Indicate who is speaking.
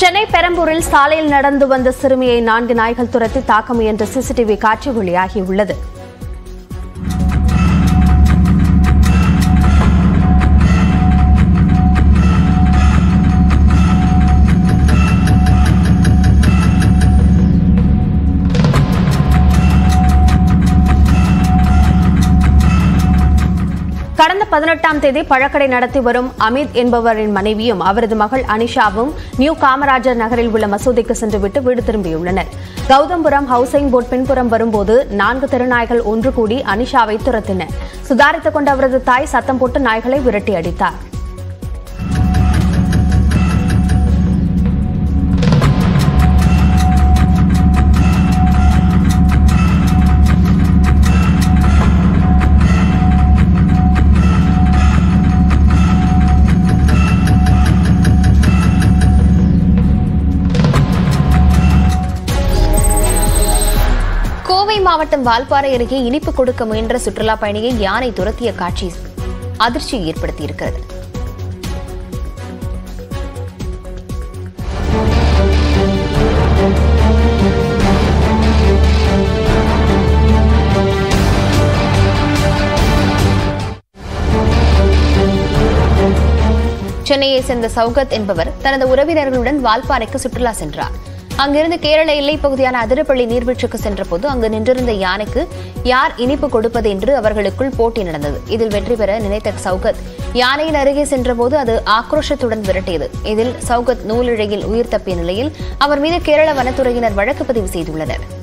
Speaker 1: சென்னை பெரம்பூரில் சாலையில் நடந்து வந்த சிறுமியை நான்கு நாய்கள் துரத்தி தாக்க முயன்ற சிசிடிவி காட்சி வெளியாகியுள்ளது கடந்த பதினெட்டாம் தேதி பழக்கடை நடத்தி வரும் அமித் என்பவரின் மனைவியும் அவரது மகள் அனிஷாவும் நியூ காமராஜர் நகரில் உள்ள மசூதிக்கு சென்றுவிட்டு வீடு திரும்பியுள்ளனர் கௌதம்புரம் ஹவுசிங் போர்ட் பின்புறம் வரும்போது நான்கு தெருநாய்கள் ஒன்று கூடி அனிஷாவை துரத்தின சுதாரித்துக் கொண்ட அவரது தாய் சத்தம் போட்டு நாய்களை விரட்டி அடித்தார்
Speaker 2: கோவை மாவட்டம் வால்பாறை அருகே இனிப்பு கொடுக்க முயன்ற சுற்றுலா பயணியை யானை துரத்திய காட்சி அதிர்ச்சியை ஏற்படுத்தியிருக்கிறது சென்னையை சேர்ந்த சௌகத் என்பவர் தனது உறவினர்களுடன் வால்பாறைக்கு சுற்றுலா சென்றார் அங்கிருந்து கேரள எல்லைப் பகுதியான அதிரப்பள்ளி நீர்வீழ்ச்சிக்கு சென்றபோது அங்கு நின்றிருந்த யானைக்கு யார் இனிப்பு கொடுப்பது என்று அவர்களுக்குள் போட்டி நடந்தது இதில் வெற்றி பெற நினைத்த சௌகத் யானையின் அருகே சென்றபோது அது ஆக்ரோஷத்துடன் விரட்டியது இதில் சௌகத் நூலிழையில் உயிர் தப்பிய நிலையில் அவர் மீது கேரள வனத்துறையினர் வழக்கு பதிவு செய்துள்ளனர்